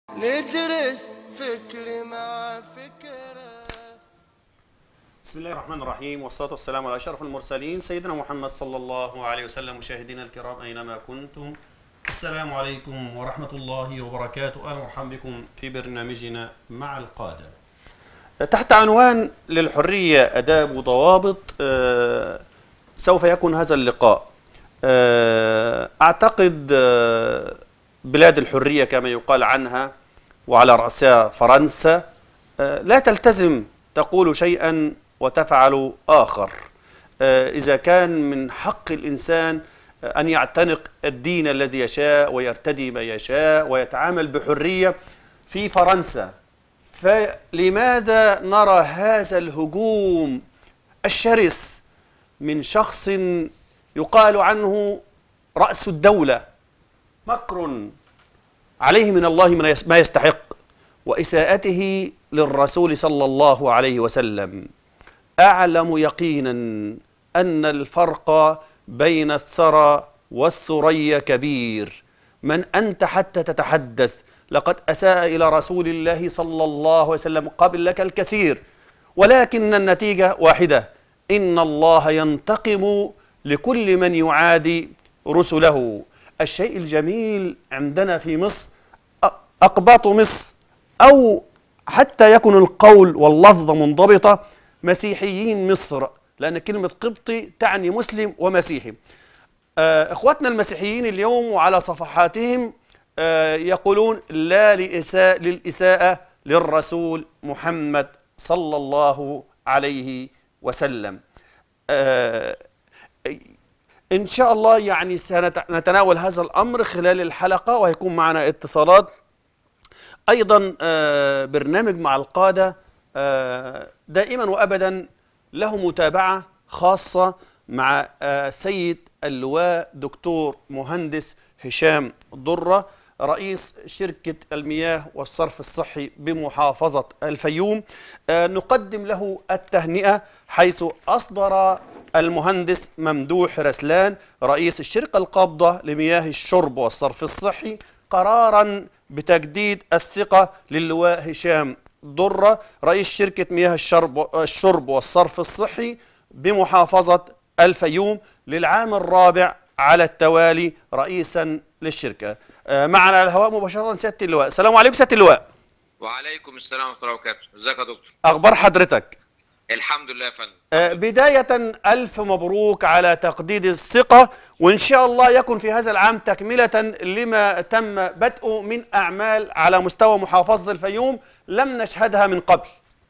ندرس فكر مع فكرة بسم الله الرحمن الرحيم والصلاة والسلام على أشرف المرسلين سيدنا محمد صلى الله عليه وسلم مشاهدينا الكرام أينما كنتم السلام عليكم ورحمة الله وبركاته أهلا ومرحبا بكم في برنامجنا مع القادة تحت عنوان للحرية أداب وضوابط آه، سوف يكون هذا اللقاء آه، أعتقد آه، بلاد الحرية كما يقال عنها وعلى رأسها فرنسا آه، لا تلتزم تقول شيئا وتفعل آخر آه، إذا كان من حق الإنسان آه، أن يعتنق الدين الذي يشاء ويرتدي ما يشاء ويتعامل بحرية في فرنسا فلماذا نرى هذا الهجوم الشرس من شخص يقال عنه رأس الدولة مكر عليه من الله من يس- ما يستحق وإساءته للرسول صلى الله عليه وسلم أعلم يقينا أن الفرق بين الثرى والثريا كبير من أنت حتى تتحدث لقد أساء إلى رسول الله صلى الله عليه وسلم قبل لك الكثير ولكن النتيجة واحدة إن الله ينتقم لكل من يعادي رسله الشيء الجميل عندنا في مصر أ- أقباط مصر أو حتى يكون القول واللفظة منضبطة مسيحيين مصر لأن كلمة قبطي تعني مسلم ومسيحي آه، إخواتنا المسيحيين اليوم وعلى صفحاتهم آه، يقولون لا لإساءة للإساءة للرسول محمد صلى الله عليه وسلم آه، إن شاء الله يعني سنتناول هذا الأمر خلال الحلقة وهيكون معنا اتصالات أيضا آه، برنامج مع القادة آه، دائما وأبدا له متابعة خاصة مع آه، سيد اللواء دكتور مهندس هشام ضرة رئيس شركة المياه والصرف الصحي بمحافظة الفيوم آه، نقدم له التهنئة حيث أصدر المهندس ممدوح رسلان رئيس الشركة القابضة لمياه الشرب والصرف الصحي قرارا بتجديد الثقة للواء هشام ضرة رئيس شركة مياه الشرب, الشرب والصرف الصحي بمحافظة الفيوم للعام الرابع على التوالي رئيسا للشركة آه، معنا على الهواء مباشرة سيادة اللواء السلام عليكم سيادة اللواء وعليكم السلام ورحمه الله وبركاته ازيك يا دكتور أخبار حضرتك الحمد لله يا فندم آه، بداية ألف مبروك على تقديد الثقة وإن شاء الله يكن في هذا العام تكملة لما تم بدءه من أعمال على مستوى محافظة الفيوم لم نشهدها من قبل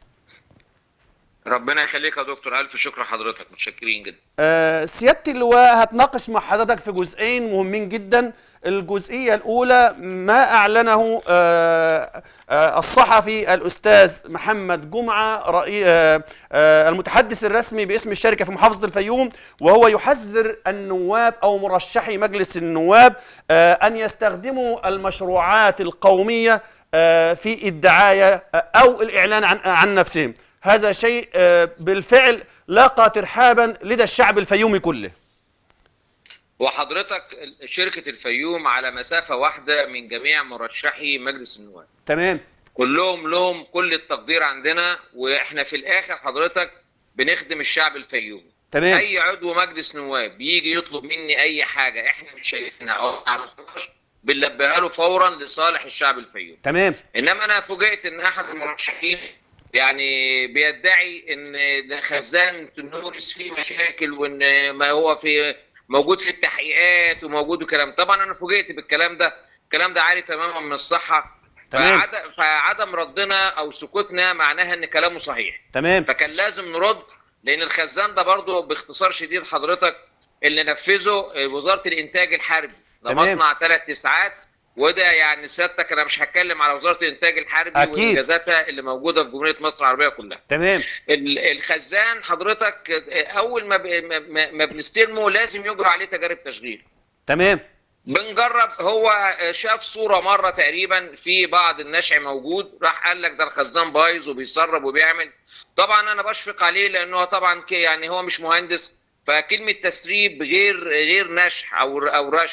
ربنا يخليك يا دكتور الف شكر لحضرتك متشكرين جدا آه، سيادة اللواء هتناقش مع حضرتك في جزئين مهمين جدا الجزئية الأولى ما أعلنه آه، آه، الصحفي الأستاذ محمد جمعة رئي- آه، آه، المتحدث الرسمي باسم الشركة في محافظة الفيوم وهو يحذر النواب أو مرشحي مجلس النواب آه، أن يستخدموا المشروعات القومية آه، في الدعاية آه، أو الإعلان عن عن نفسهم هذا شيء آه، بالفعل لاقى ترحابا لدى الشعب الفيومي كله وحضرتك شركه الفيوم على مسافه واحده من جميع مرشحي مجلس النواب تمام كلهم لهم كل التقدير عندنا واحنا في الاخر حضرتك بنخدم الشعب الفيومي تمام اي عضو مجلس نواب بيجي يطلب مني اي حاجه احنا مش شايفينها او ما عملناش بنلبيها له فورا لصالح الشعب الفيومي تمام انما انا فوجئت ان احد المرشحين يعني بيدعي ان خزان تونس فيه مشاكل وان ما هو في موجود في التحقيقات وموجود وكلام طبعا انا فوجئت بالكلام ده الكلام ده عالي تماما من الصحه تمام. فعدم, فعدم ردنا او سكوتنا معناها ان كلامه صحيح تمام فكان لازم نرد لان الخزان ده برضه باختصار شديد حضرتك اللي نفذه وزاره الانتاج الحربي ده تمام. مصنع ثلاث تسعات وده يعني سيادتك انا مش هتكلم على وزاره الانتاج الحربي أكيد. وانجازاتها اللي موجوده في جمهوريه مصر العربيه كلها. تمام ال- الخزان حضرتك اول ما ب- ما- ما ما بنستلمه لازم يجرى عليه تجارب تشغيل. تمام بنجرب هو شاف صوره مره تقريبا في بعض النشع موجود راح قال لك ده الخزان بايظ وبيسرب وبيعمل طبعا انا بشفق عليه لانه هو طبعا ك- يعني هو مش مهندس فكلمه تسريب غير غير نشح او او رشح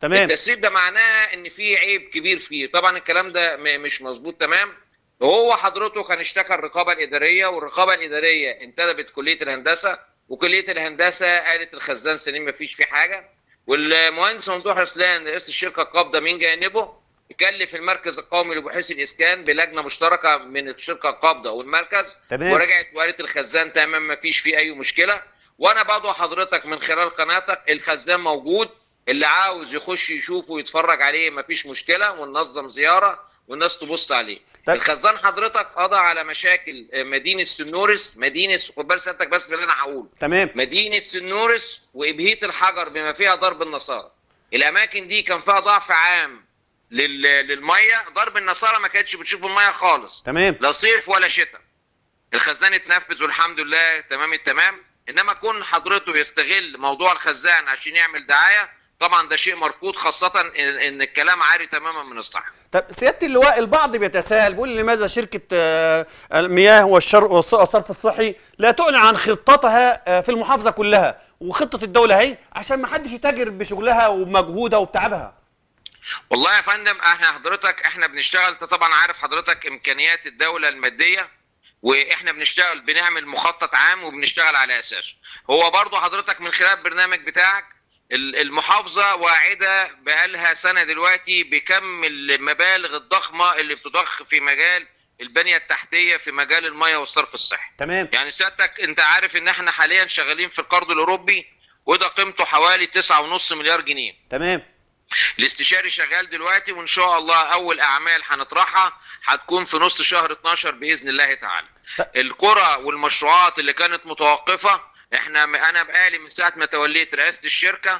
تمام. التسريب ده معناه ان في عيب كبير فيه طبعا الكلام ده م- مش مظبوط تمام وهو حضرته كان اشتكى الرقابه الاداريه والرقابه الاداريه انتدبت كليه الهندسه وكليه الهندسه قالت الخزان سليم ما فيش فيه حاجه والمهندس ممدوح رسلان رئيس الشركه القابضه من جانبه كلف المركز القومي لبحوث الاسكان بلجنه مشتركه من الشركه القابضه والمركز تمام. ورجعت وقالت الخزان تمام ما فيش فيه اي مشكله وانا بدعو حضرتك من خلال قناتك الخزان موجود اللي عاوز يخش يشوفه ويتفرج عليه ما فيش مشكله وننظم زياره والناس تبص عليه طيب. الخزان حضرتك قضى على مشاكل مدينه سنورس مدينه خد بال سيادتك بس اللي انا هقوله تمام مدينه سنورس وابهيه الحجر بما فيها ضرب النصارى الاماكن دي كان فيها ضعف عام لل... للميه ضرب النصارى ما كانتش بتشوف الميه خالص تمام لا صيف ولا شتاء الخزان اتنفذ والحمد لله تمام التمام انما كون حضرته يستغل موضوع الخزان عشان يعمل دعايه طبعا ده شيء مرفوض خاصه ان إن الكلام عاري تماما من الصح طب سياده اللواء البعض بيتساءل بيقول لماذا شركه آه، المياه والشر- والصرف الصحي لا تعلن عن خطتها آه، في المحافظه كلها وخطه الدوله اهي عشان ما حدش يتاجر بشغلها ومجهودها وبتعبها والله يا فندم احنا حضرتك احنا بنشتغل انت طبعا عارف حضرتك امكانيات الدوله الماديه واحنا بنشتغل بنعمل مخطط عام وبنشتغل على اساسه هو برضو حضرتك من خلال البرنامج بتاعك ال- المحافظه واعده بقالها سنه دلوقتي بكم المبالغ الضخمه اللي بتضخ في مجال البنيه التحتيه في مجال الميه والصرف الصحي تمام يعني سيادتك انت عارف ان احنا حاليا شغالين في القرض الاوروبي وده قيمته حوالي 9.5 مليار جنيه تمام الاستشاري شغال دلوقتي وان شاء الله اول اعمال هنطرحها هتكون في نص شهر 12 باذن الله تعالى ط- القرى والمشروعات اللي كانت متوقفه احنا انا بقالي من ساعه ما توليت رئاسه الشركه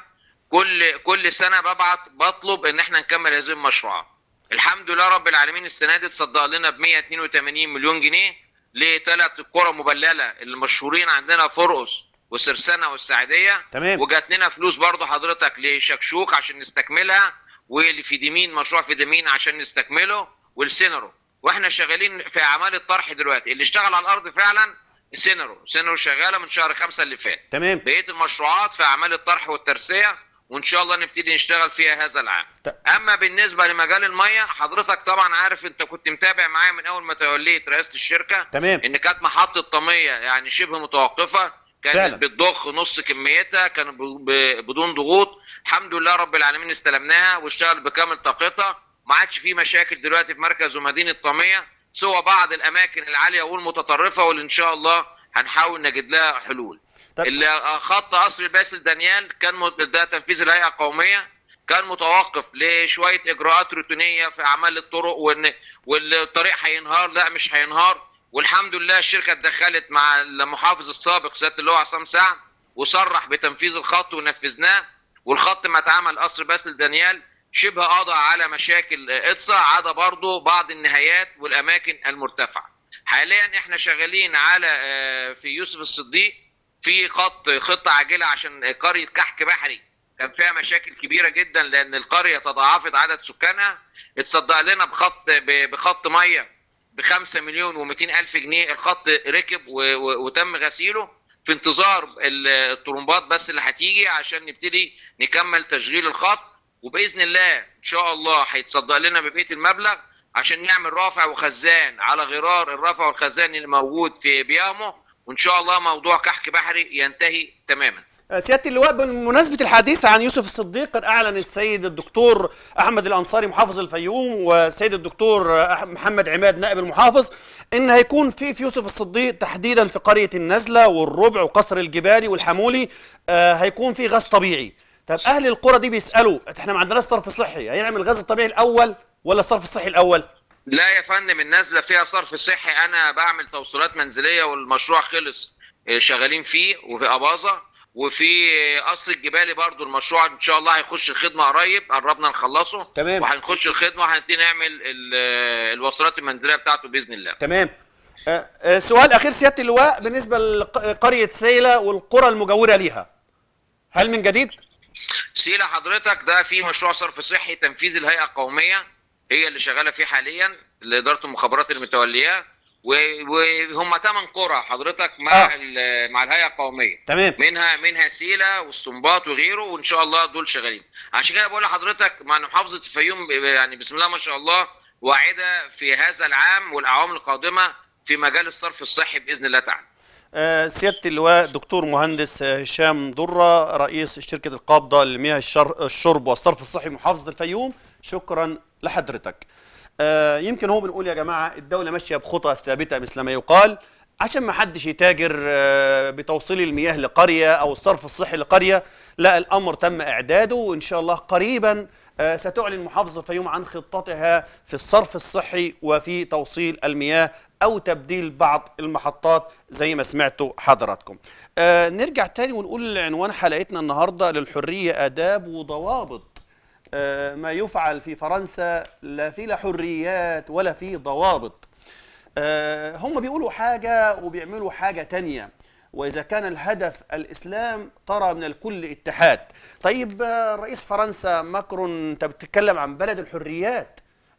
كل كل سنه ببعت بطلب ان احنا نكمل هذه المشروعات الحمد لله رب العالمين السنه دي اتصدق لنا ب 182 مليون جنيه لثلاث قرى مبلله المشهورين عندنا فرقس وسرسنه والسعديه تمام. وجات لنا فلوس برضه حضرتك لشكشوك عشان نستكملها ولفيديمين مشروع فيديمين عشان نستكمله والسينرو واحنا شغالين في اعمال الطرح دلوقتي اللي اشتغل على الارض فعلا سينرو سينرو شغاله من شهر خمسة اللي فات تمام بقيه المشروعات في اعمال الطرح والترسيه وان شاء الله نبتدي نشتغل فيها هذا العام ت- اما بالنسبه لمجال الميه حضرتك طبعا عارف انت كنت متابع معايا من اول ما توليت رئاسه الشركه تمام ان كانت محطه طميه يعني شبه متوقفه كانت فعلا. بتضخ نص كميتها كان ب- ب- بدون ضغوط الحمد لله رب العالمين استلمناها واشتغل بكامل طاقتها ما عادش في مشاكل دلوقتي في مركز ومدينه طميه سوى بعض الاماكن العاليه والمتطرفه واللي ان شاء الله هنحاول نجد لها حلول طب اللي خط قصر باسل دانيال كان مت- ده تنفيذ الهيئه القوميه كان متوقف لشويه اجراءات روتينيه في اعمال الطرق وان والطريق هينهار لا مش هينهار والحمد لله الشركه اتدخلت مع المحافظ السابق سياده اللواء عصام سعد وصرح بتنفيذ الخط ونفذناه والخط ما اتعمل قصر باسل دانيال شبه قضى على مشاكل اقصى عدا برضه بعض النهايات والاماكن المرتفعه حاليا احنا شغالين على آه، في يوسف الصديق في خط خطه عاجله عشان قريه كحك بحري كان فيها مشاكل كبيره جدا لان القريه تضاعفت عدد سكانها اتصدق لنا بخط ب- بخط ميه ب 5 مليون و200 الف جنيه الخط ركب و- و- وتم غسيله في انتظار ال- الطرمبات بس اللي هتيجي عشان نبتدي نكمل تشغيل الخط وباذن الله ان شاء الله هيتصدق لنا ببقيه المبلغ عشان نعمل رافع وخزان على غرار الرافع والخزان اللي موجود في بيامو وان شاء الله موضوع كحك بحري ينتهي تماما سياده اللواء بمناسبه الحديث عن يوسف الصديق قد اعلن السيد الدكتور احمد الانصاري محافظ الفيوم والسيد الدكتور أح- محمد عماد نائب المحافظ ان هيكون في في يوسف الصديق تحديدا في قريه النزله والربع وقصر الجبالي والحمولي آه، هيكون في غاز طبيعي طب اهل القرى دي بيسالوا احنا ما عندناش صرف صحي هيعمل الغاز الطبيعي الاول ولا الصرف الصحي الاول لا يا فندم النازله فيها صرف صحي انا بعمل توصيلات منزليه والمشروع خلص آه، شغالين فيه وفي اباظه وفي آه، قصر الجبالي برضو المشروع ان شاء الله هيخش الخدمه قريب قربنا نخلصه تمام. وهنخش الخدمه وهنبتدي نعمل ال- آه، الوصلات المنزليه بتاعته باذن الله تمام آه، آه، سؤال اخير سياده اللواء بالنسبه لقريه سيله والقرى المجاوره ليها هل من جديد سيلا حضرتك ده في مشروع صرف صحي تنفيذ الهيئه القوميه هي اللي شغاله فيه حاليا لاداره المخابرات اللي متولياه و- وهم ثمان قرى حضرتك مع آه. ال- مع الهيئه القوميه تمام منها منها سيله والسنباط وغيره وان شاء الله دول شغالين عشان كده بقول لحضرتك مع إن محافظه الفيوم ب- يعني بسم الله ما شاء الله واعده في هذا العام والاعوام القادمه في مجال الصرف الصحي باذن الله تعالى آه، سيادة اللواء دكتور مهندس آه، هشام درة رئيس شركة القابضة لمياه الشر- الشرب والصرف الصحي محافظة الفيوم شكرا لحضرتك آه، يمكن هو بنقول يا جماعة الدولة ماشية بخطى ثابتة مثل ما يقال عشان ما حدش يتاجر آه، بتوصيل المياه لقرية أو الصرف الصحي لقرية لا الأمر تم إعداده وإن شاء الله قريبا آه، ستعلن محافظة الفيوم عن خطتها في الصرف الصحي وفي توصيل المياه او تبديل بعض المحطات زي ما سمعتوا حضراتكم آه نرجع تاني ونقول عنوان حلقتنا النهارده للحريه اداب وضوابط آه ما يفعل في فرنسا لا في لا حريات ولا في ضوابط آه هم بيقولوا حاجه وبيعملوا حاجه تانية واذا كان الهدف الاسلام ترى من الكل اتحاد طيب آه، رئيس فرنسا ماكرون انت بتتكلم عن بلد الحريات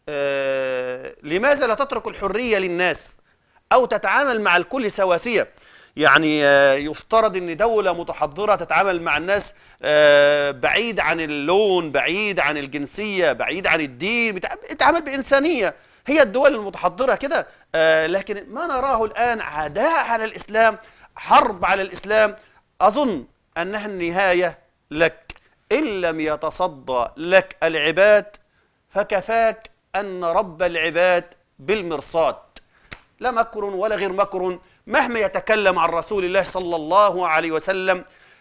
آه، لماذا لا تترك الحرية للناس أو تتعامل مع الكل سواسية يعني آه، يفترض أن دولة متحضرة تتعامل مع الناس آه، بعيد عن اللون بعيد عن الجنسية بعيد عن الدين بتع- بتتعامل بإنسانية هي الدول المتحضرة كده آه، لكن ما نراه الآن عداء على الإسلام حرب على الإسلام أظن أنها النهاية لك إن لم يتصدى لك العباد فكفاك أن رب العباد بالمرصاد لا مكر ولا غير مكر مهما يتكلم عن رسول الله صلى الله عليه وسلم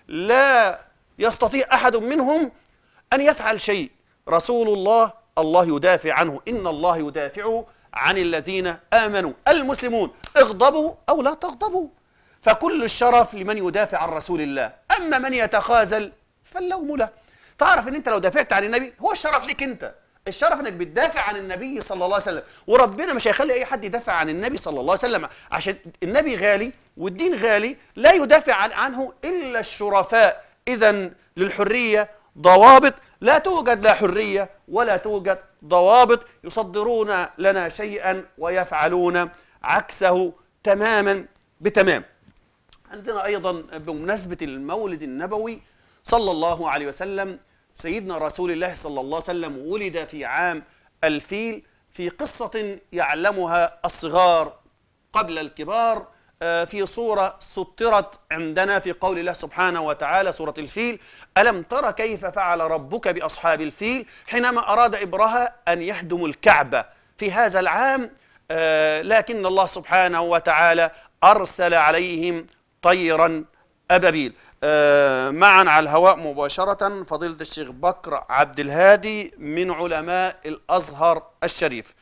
لا يستطيع أحد منهم أن يفعل شيء رسول الله الله يدافع عنه إن الله يدافع عن الذين آمنوا المسلمون اغضبوا أو لا تغضبوا فكل الشرف لمن يدافع عن رسول الله أما من يتخاذل فاللوم له تعرف ان انت لو دافعت عن النبي هو الشرف ليك انت الشرف انك بتدافع عن النبي صلى الله عليه وسلم وربنا مش هيخلي اي حد يدافع عن النبي صلى الله عليه وسلم عشان النبي غالي والدين غالي لا يدافع عن عنه الا الشرفاء اذا للحريه ضوابط لا توجد لا حريه ولا توجد ضوابط يصدرون لنا شيئا ويفعلون عكسه تماما بتمام عندنا ايضا بمناسبه المولد النبوي صلى الله عليه وسلم سيدنا رسول الله صلى الله عليه وسلم ولد في عام الفيل في قصه يعلمها الصغار قبل الكبار آه، في صورة سطرت عندنا في قول الله سبحانه وتعالى سورة الفيل ألم تر كيف فعل ربك بأصحاب الفيل حينما أراد إبرهة أن يهدم الكعبة في هذا العام آه، لكن الله سبحانه وتعالى أرسل عليهم طيرا أبابيل آه، معا على الهواء مباشرة فضيلة الشيخ بكر عبد الهادي من علماء الأزهر الشريف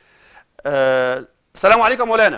آه، السلام عليكم مولانا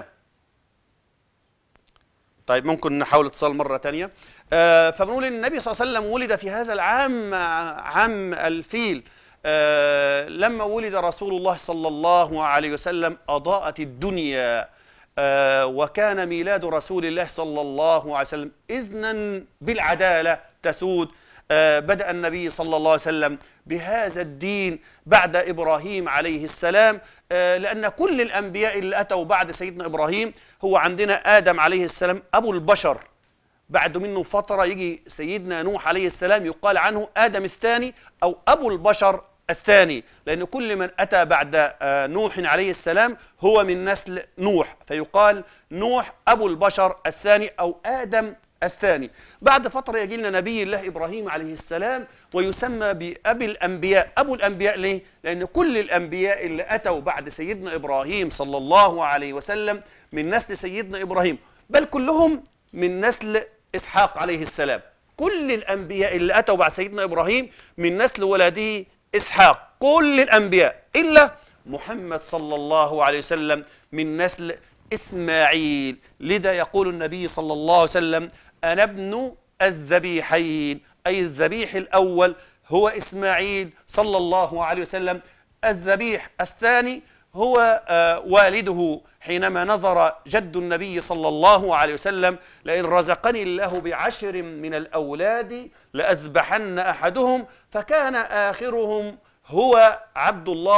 طيب ممكن نحاول اتصال مرة تانية آه فبنقول إن النبي صلى الله عليه وسلم ولد في هذا العام آه، عام الفيل آه لما ولد رسول الله صلى الله عليه وسلم أضاءت الدنيا آه وكان ميلاد رسول الله صلى الله عليه وسلم إذنا بالعدالة تسود آه بدأ النبي صلى الله عليه وسلم بهذا الدين بعد إبراهيم عليه السلام آه لأن كل الأنبياء اللي أتوا بعد سيدنا إبراهيم هو عندنا آدم عليه السلام أبو البشر بعد منه فترة يجي سيدنا نوح عليه السلام يقال عنه آدم الثاني أو أبو البشر الثاني لأن كل من أتى بعد آه، نوح عليه السلام هو من نسل نوح فيقال نوح أبو البشر الثاني أو آدم الثاني بعد فترة يجي لنا نبي الله إبراهيم عليه السلام ويسمى بأبي الأنبياء أبو الأنبياء ليه؟ لأن كل الأنبياء اللي أتوا بعد سيدنا إبراهيم صلى الله عليه وسلم من نسل سيدنا إبراهيم بل كلهم من نسل إسحاق عليه السلام كل الأنبياء اللي أتوا بعد سيدنا إبراهيم من نسل ولده إسحاق كل الأنبياء إلا محمد صلى الله عليه وسلم من نسل إسماعيل لذا يقول النبي صلى الله عليه وسلم أنا ابن الذبيحين أي الذبيح الأول هو إسماعيل صلى الله عليه وسلم الذبيح الثاني هو آه، والده حينما نظر جد النبي صلى الله عليه وسلم لئن رزقني الله بعشر من الأولاد لأذبحن أحدهم فكان آخرهم هو عبد الله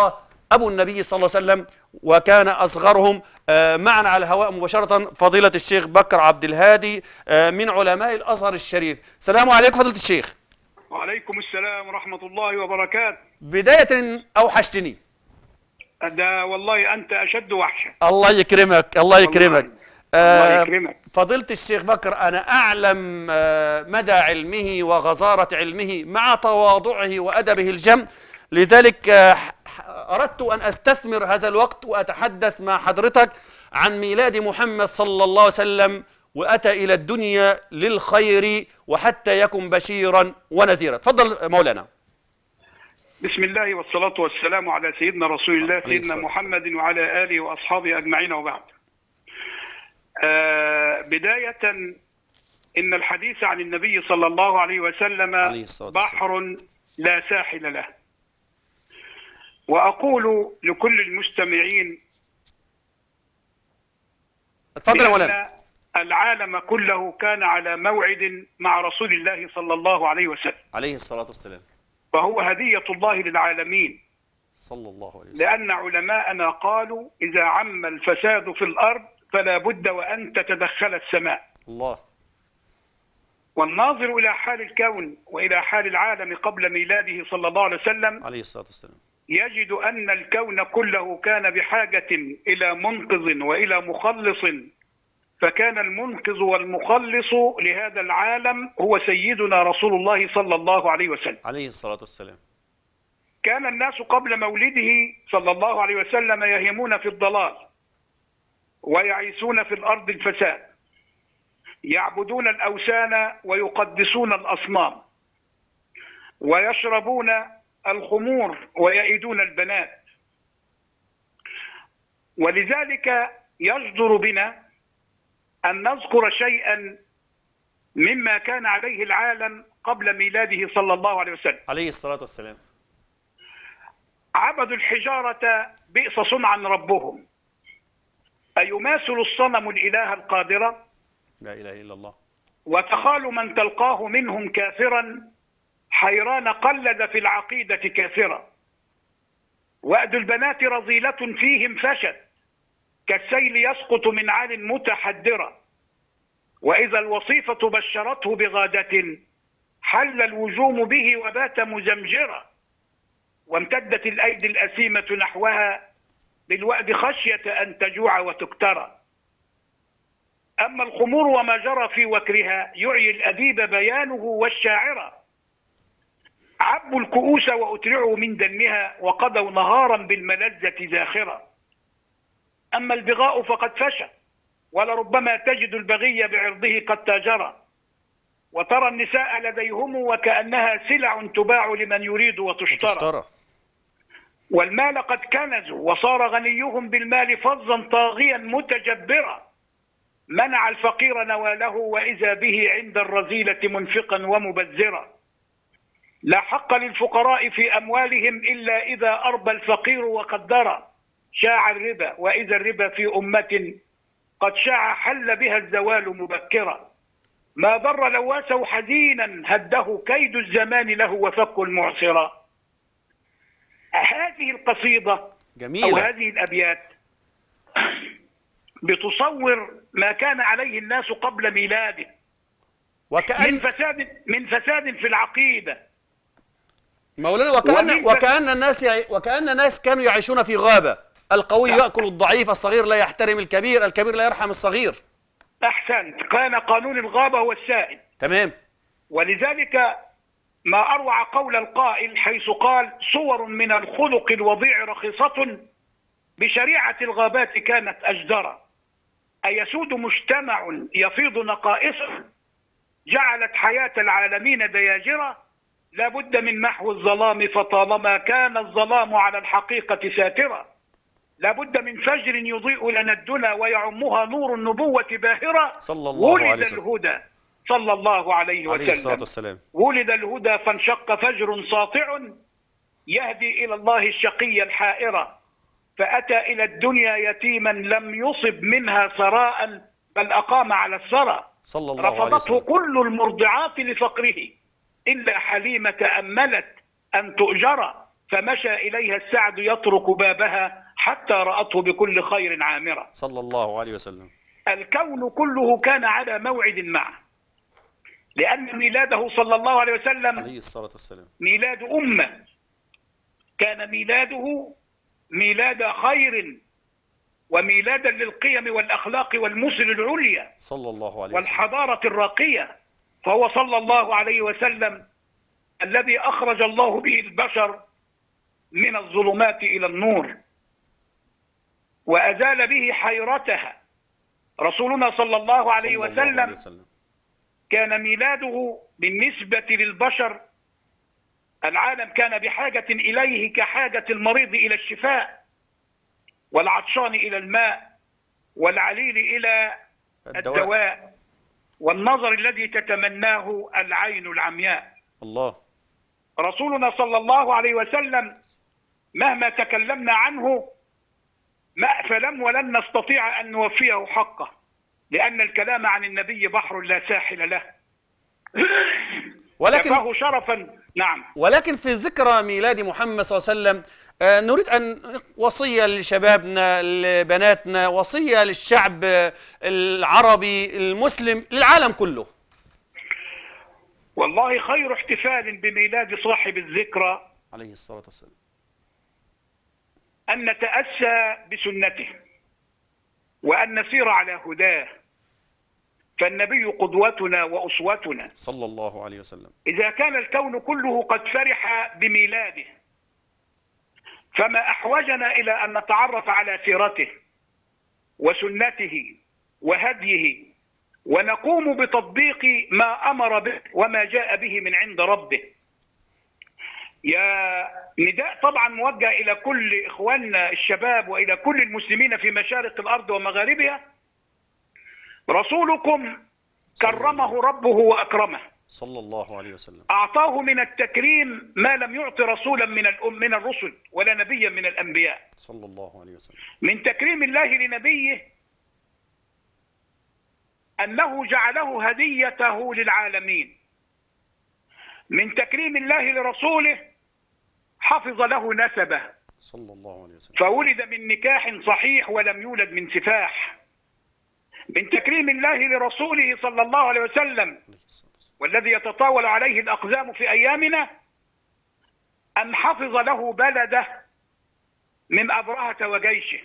أبو النبي صلى الله عليه وسلم وكان أصغرهم آه، معنا على الهواء مباشرة فضيلة الشيخ بكر عبد الهادي آه، من علماء الأزهر الشريف السلام عليكم فضيلة الشيخ وعليكم السلام ورحمة الله وبركاته بداية أوحشتني ده والله أنت أشد وحشة الله يكرمك الله يكرمك الله آه، يكرمك. فضيلة الشيخ بكر أنا أعلم آه، مدى علمه وغزارة علمه مع تواضعه وأدبه الجم لذلك آه، ح- أردت أن أستثمر هذا الوقت وأتحدث مع حضرتك عن ميلاد محمد صلى الله عليه وسلم وأتى إلى الدنيا للخير وحتى يكن بشيرا ونذيرا تفضل مولانا بسم الله والصلاة والسلام على سيدنا رسول الله عليه سيدنا الصلاة محمد وعلى آله وأصحابه أجمعين وبعد آه بداية إن الحديث عن النبي صلى الله عليه وسلم عليه الصلاة والسلام. بحر لا ساحل له وأقول لكل المستمعين تفضل يا بأن مولانا العالم كله كان على موعد مع رسول الله صلى الله عليه وسلم عليه الصلاة والسلام فهو هدية الله للعالمين صلى الله عليه وسلم لأن علماءنا قالوا إذا عم الفساد في الأرض فلا بد وأن تتدخل السماء الله والناظر إلى حال الكون وإلى حال العالم قبل ميلاده صلى الله عليه وسلم عليه الصلاة والسلام يجد أن الكون كله كان بحاجة إلى منقذ وإلى مخلص فكان المنقذ والمخلص لهذا العالم هو سيدنا رسول الله صلى الله عليه وسلم عليه الصلاة والسلام كان الناس قبل مولده صلى الله عليه وسلم يهيمون في الضلال ويعيثون في الارض الفساد يعبدون الاوثان ويقدسون الاصنام ويشربون الخمور ويئدون البنات ولذلك يجدر بنا ان نذكر شيئا مما كان عليه العالم قبل ميلاده صلى الله عليه وسلم عليه الصلاة والسلام عبدوا الحجارة بئس صنعا ربهم أيماثل الصنم الإله القادرة لا إله إلا الله وتخال من تلقاه منهم كافرا حيران قلد في العقيدة كافرا وأد البنات رذيلة فيهم فشت كالسيل يسقط من عال متحدرة وإذا الوصيفة بشرته بغادة حل الوجوم به وبات مزمجرا وامتدت الأيدي الأسيمة نحوها بالوأد خشية أن تجوع وتكترى أما الخمور وما جرى في وكرها يعي الأديب بيانه والشاعرة عبوا الكؤوس وأترعوا من دمها وقضوا نهارا بالملذة زاخرة أما البغاء فقد فشى ولربما تجد البغي بعرضه قد تاجرا وترى النساء لديهم وكأنها سلع تباع لمن يريد وتشترى تشترى والمال قد كنزوا وصار غنيهم بالمال فظا طاغيا متجبرا منع الفقير نواله وإذا به عند الرذيلة منفقا ومبذرا لا حق للفقراء في أموالهم إلا إذا أربى الفقير وقدر شاع الربا وإذا الربا في أمة قد شاع حل بها الزوال مبكرا ما ضر لواسه حزينا هده كيد الزمان له وفك المعصرا هذه القصيدة أو جميلة هذه الأبيات بتصور ما كان عليه الناس قبل ميلاده من وكأن فساد من فساد في العقيدة مولانا وكأن ومن- وكأن الناس يعي وكأن الناس كانوا يعيشون في غابة القوي يأكل الضعيف الصغير لا يحترم الكبير الكبير لا يرحم الصغير أحسنت كان قانون الغابة هو السائد تمام ولذلك ما أروع قول القائل حيث قال صور من الخلق الوضيع رخيصة بشريعة الغابات كانت أجدرا أيسود مجتمع يفيض نقائصه جعلت حياة العالمين دياجرة لا بد من محو الظلام فطالما كان الظلام على الحقيقة ساترا لا بد من فجر يضيء لنا الدنا ويعمها نور النبوة باهرة صلى الله عليه ولد وسلم. الهدى صلى الله عليه عليه الصلاة وسلم والسلام ولد الهدى فانشق فجر ساطع يهدي إلى الله الشقي الحائرة فأتى إلى الدنيا يتيما لم يصب منها ثراء بل أقام على الثرى صلى الله عليه رفضته وسلم كل المرضعات لفقره إلا حليمة تأملت أن تؤجر فمشى إليها السعد يطرق بابها حتى رأته بكل خير عامرة صلى الله عليه وسلم الكون كله كان على موعد معه لأن ميلاده صلى الله عليه وسلم عليه الصلاة والسلام ميلاد أمة كان ميلاده ميلاد خير وميلادا للقيم والأخلاق والمثل العليا صلى الله عليه وسلم والحضارة الراقية فهو صلى الله عليه وسلم الذي أخرج الله به البشر من الظلمات إلى النور وأزال به حيرتها رسولنا صلى الله عليه صلى الله عليه وسلم وسلم كان ميلاده بالنسبة للبشر العالم كان بحاجة إليه كحاجة المريض إلى الشفاء والعطشان إلى الماء والعليل إلى الدواء الدواء والنظر الذي تتمناه العين العمياء الله رسولنا صلى الله عليه وسلم مهما تكلمنا عنه ما فلم ولن نستطيع أن نوفيه حقه لأن الكلام عن النبي بحر لا ساحل له ولكن كفاه شرفا نعم ولكن في ذكرى ميلاد محمد صلى الله عليه وسلم آه، نريد أن وصية لشبابنا لبناتنا وصية للشعب آه، العربي المسلم للعالم كله والله خير احتفال بميلاد صاحب الذكرى عليه الصلاة والسلام أن نتأسى بسنته وأن نسير على هداه فالنبي قدوتنا وأسوتنا صلى الله عليه وسلم إذا كان الكون كله قد فرح بميلاده فما أحوجنا إلى أن نتعرف على سيرته وسنته وهديه ونقوم بتطبيق ما أمر به وما جاء به من عند ربه يا نداء طبعا موجه إلى كل إخواننا الشباب وإلى كل المسلمين في مشارق الأرض ومغاربها رسولكم كرمه ربه وأكرمه صلى الله عليه وسلم أعطاه من التكريم ما لم يعط رسولا من الأم من الرسل ولا نبيا من الأنبياء صلى الله عليه وسلم من تكريم الله لنبيه أنه جعله هديته للعالمين من تكريم الله لرسوله حفظ له نسبه صلى الله عليه وسلم فولد من نكاح صحيح ولم يولد من سفاح من تكريم الله لرسوله صلى الله عليه وسلم عليه الصلاة والسلام والذي يتطاول عليه الأقزام في أيامنا أن حفظ له بلده من أبرهة وجيشه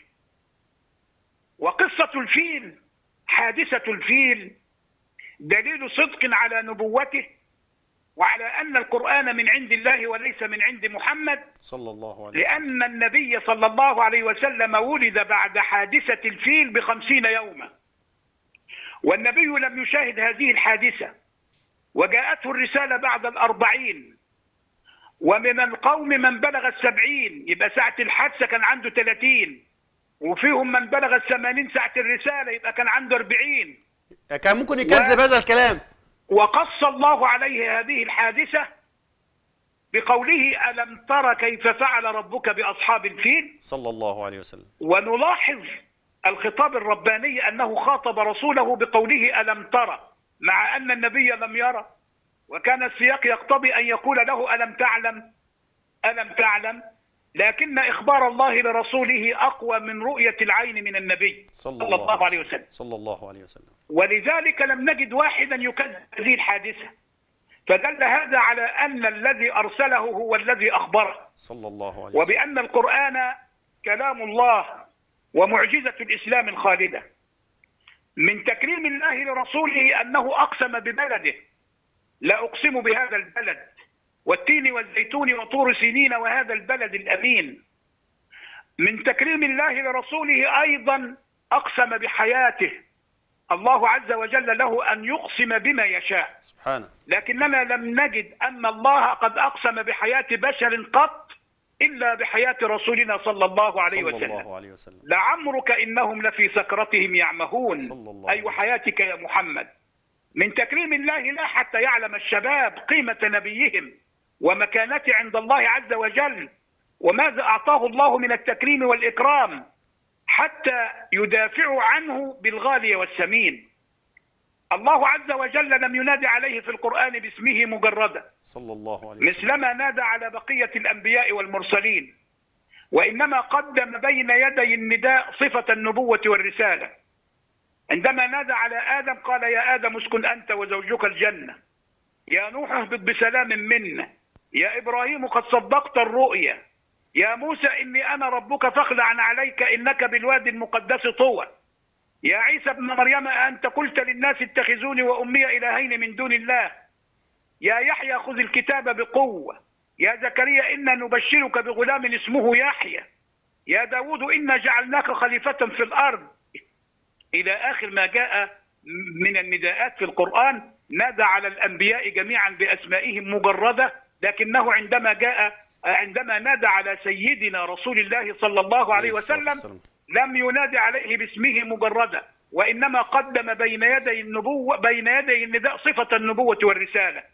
وقصة الفيل حادثة الفيل دليل صدق على نبوته وعلى أن القرآن من عند الله وليس من عند محمد صلى الله عليه وسلم لأن النبي صلى الله عليه وسلم ولد بعد حادثة الفيل بخمسين يوما والنبي لم يشاهد هذه الحادثة وجاءته الرسالة بعد الأربعين ومن القوم من بلغ السبعين يبقى ساعة الحادثة كان عنده ثلاثين وفيهم من بلغ الثمانين ساعة الرسالة يبقى كان عنده أربعين كان ممكن يكذب هذا الكلام وقص الله عليه هذه الحادثة بقوله ألم تر كيف فعل ربك بأصحاب الفيل صلى الله عليه وسلم ونلاحظ الخطاب الرباني أنه خاطب رسوله بقوله ألم ترى مع أن النبي لم يرى وكان السياق يقتضي أن يقول له ألم تعلم ألم تعلم لكن إخبار الله لرسوله أقوى من رؤية العين من النبي صلى صلى الله عليه وسلم صلى الله عليه وسلم ولذلك لم نجد واحدا يكذب هذه الحادثة فدل هذا على أن الذي أرسله هو الذي أخبره صلى الله عليه وسلم وبأن القرآن كلام الله ومعجزة الإسلام الخالدة من تكريم الله لرسوله أنه أقسم ببلده لا أقسم بهذا البلد والتين والزيتون وطور سنين وهذا البلد الأمين من تكريم الله لرسوله أيضا أقسم بحياته الله عز وجل له أن يقسم بما يشاء سبحانه لكننا لم نجد أن الله قد أقسم بحياة بشر قط إلا بحياة رسولنا صلى الله عليه صلى وسلم الله عليه وسلم لعمرك إنهم لفي سكرتهم يعمهون صلى الله أي عليه وسلم. حياتك يا محمد من تكريم الله لا حتى يعلم الشباب قيمة نبيهم ومكانته عند الله عز وجل وماذا أعطاه الله من التكريم والإكرام حتى يدافعوا عنه بالغالي والسمين الله عز وجل لم ينادي عليه في القرآن باسمه مجردا صلى الله عليه وسلم مثلما نادى على بقية الأنبياء والمرسلين وإنما قدم بين يدي النداء صفة النبوة والرسالة عندما نادى على آدم قال يا آدم اسكن أنت وزوجك الجنة يا نوح اهبط بسلام منا يا إبراهيم قد صدقت الرؤيا يا موسى إني أنا ربك فاخلع عليك إنك بالوادي المقدس طوى يا عيسى ابن مريم أنت قلت للناس اتخذوني وأمي إلهين من دون الله يا يحيى خذ الكتاب بقوة يا زكريا إنا نبشرك بغلام اسمه يحيى يا داود إنا جعلناك خليفة في الأرض إلى آخر ما جاء من النداءات في القرآن نادى على الأنبياء جميعا بأسمائهم مجردة لكنه عندما جاء عندما نادى على سيدنا رسول الله صلى الله عليه الصلاة وسلم والسلام. لم ينادي عليه باسمه مجردا وانما قدم بين يدي النبوه بين يدي النداء صفه النبوه والرساله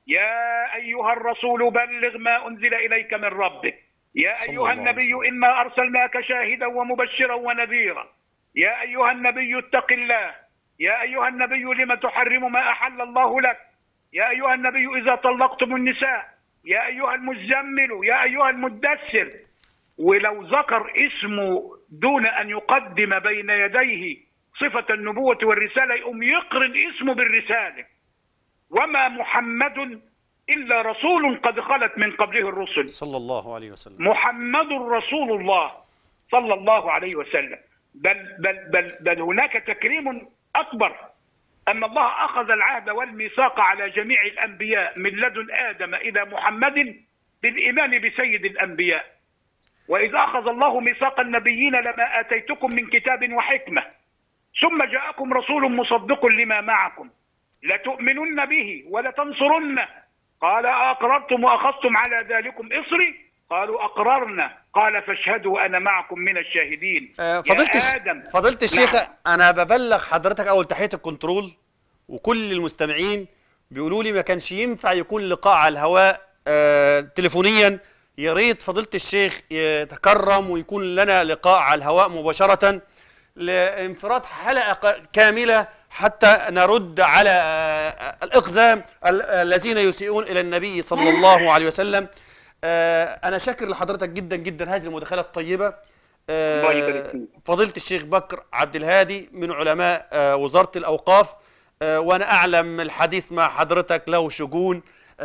يا ايها الرسول بلغ ما انزل اليك من ربك يا صلى ايها الله عليه النبي وسلم. انا ارسلناك شاهدا ومبشرا ونذيرا يا ايها النبي اتق الله يا ايها النبي لم تحرم ما احل الله لك يا ايها النبي اذا طلقتم النساء يا ايها المزمل يا ايها المدثر ولو ذكر اسمه دون ان يقدم بين يديه صفة النبوة والرسالة يقوم يقرن اسمه بالرسالة وما محمد إلا رسول قد خلت من قبله الرسل صلى الله عليه وسلم محمد رسول الله صلى الله عليه وسلم بل بل بل بل هناك تكريم اكبر ان الله اخذ العهد والميثاق على جميع الانبياء من لدن ادم الى محمد بالايمان بسيد الانبياء واذ اخذ الله ميثاق النبيين لما اتيتكم من كتاب وحكمه ثم جاءكم رسول مصدق لما معكم لتؤمنن به ولتنصرنه قال أقررتم وأخذتم على ذلكم إصري قالوا أقررنا قال فاشهدوا وأنا معكم من الشاهدين آه، يا فضيلة الش... آدم فضيلة الشيخ نعم. أنا ببلغ حضرتك أول تحية الكنترول وكل المستمعين بيقولوا لي ما كانش ينفع يكون لقاء على الهواء آه تليفونيا يا ريت فضيلة الشيخ يتكرم ويكون لنا لقاء على الهواء مباشرة لانفراد حلقة ق- كاملة حتى نرد على آه، الإقزام ال- الذين يسيئون إلى النبي صلى الله عليه وسلم آه، أنا شاكر لحضرتك جدا جدا هذه المداخلة الطيبة آه، الله يبارك فيك. فضيلة الشيخ بكر عبد الهادي من علماء آه، وزارة الأوقاف آه، وأنا أعلم الحديث مع حضرتك له شجون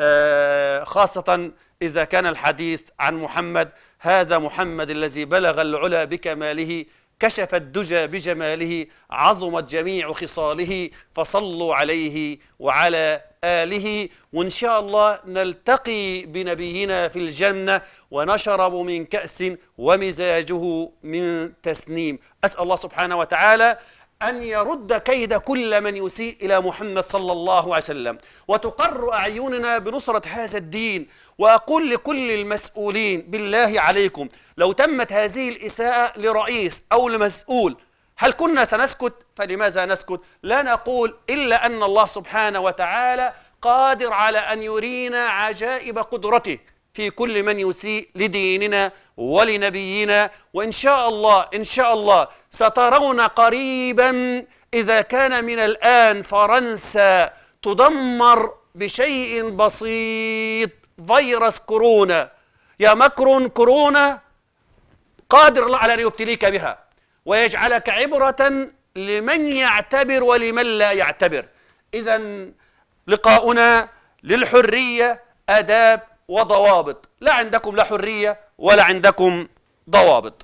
آه، خاصة إذا كان الحديث عن محمد هذا محمد الذي بلغ العلا بكماله كشف الدجى بجماله عظمت جميع خصاله فصلوا عليه وعلى آله وإن شاء الله نلتقي بنبينا في الجنة ونشرب من كأس ومزاجه من تسنيم أسأل الله سبحانه وتعالى أن يرد كيد كل من يسيء إلى محمد صلى الله عليه وسلم وتقر أعيننا بنصرة هذا الدين وأقول لكل المسؤولين بالله عليكم لو تمت هذه الإساءة لرئيس أو لمسؤول هل كنا سنسكت فلماذا نسكت لا نقول إلا أن الله سبحانه وتعالى قادر على أن يرينا عجائب قدرته في كل من يسيء لديننا ولنبينا وإن شاء الله إن شاء الله سترون قريبا إذا كان من الآن فرنسا تدمر بشيء بسيط فيروس كورونا يا مكرون كورونا قادر الله على أن يبتليك بها ويجعلك عبرة لمن يعتبر ولمن لا يعتبر إذا لقاؤنا للحرية آداب وضوابط لا عندكم لا حرية ولا عندكم ضوابط